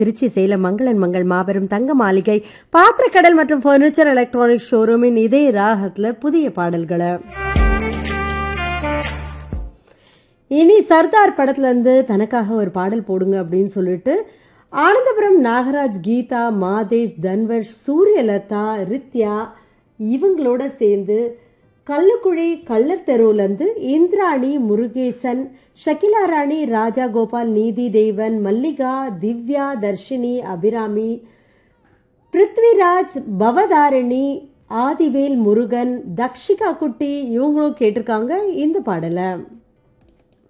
திருச்சி சேலம் மங்களன் மங்கள் மாபெரும் தங்க மாளிகை பாத்திரக்கடல் மற்றும் ஃபர்னிச்சர் எலக்ட்ரானிக் ஷோரூமின் இதே ராகத்துல புதிய பாடல்களை இனி சர்தார் படத்துல இருந்து தனக்காக ஒரு பாடல் போடுங்க அப்படின்னு சொல்லிட்டு ஆனந்தபுரம் நாகராஜ் கீதா மாதேஷ் தன்வர்ஷ் சூரியலதா ரித்யா இவங்களோட சேர்ந்து கள்ளுக்குழி கள்ளர் தெருவுலேருந்து இந்திராணி முருகேசன் ஷகிலா ராணி ராஜா கோபால் நீதி தேவன் மல்லிகா திவ்யா தர்ஷினி அபிராமி பிருத்விராஜ் பவதாரணி ஆதிவேல் முருகன் தக்ஷிகா குட்டி இவங்களும் கேட்டிருக்காங்க இந்த பாடலை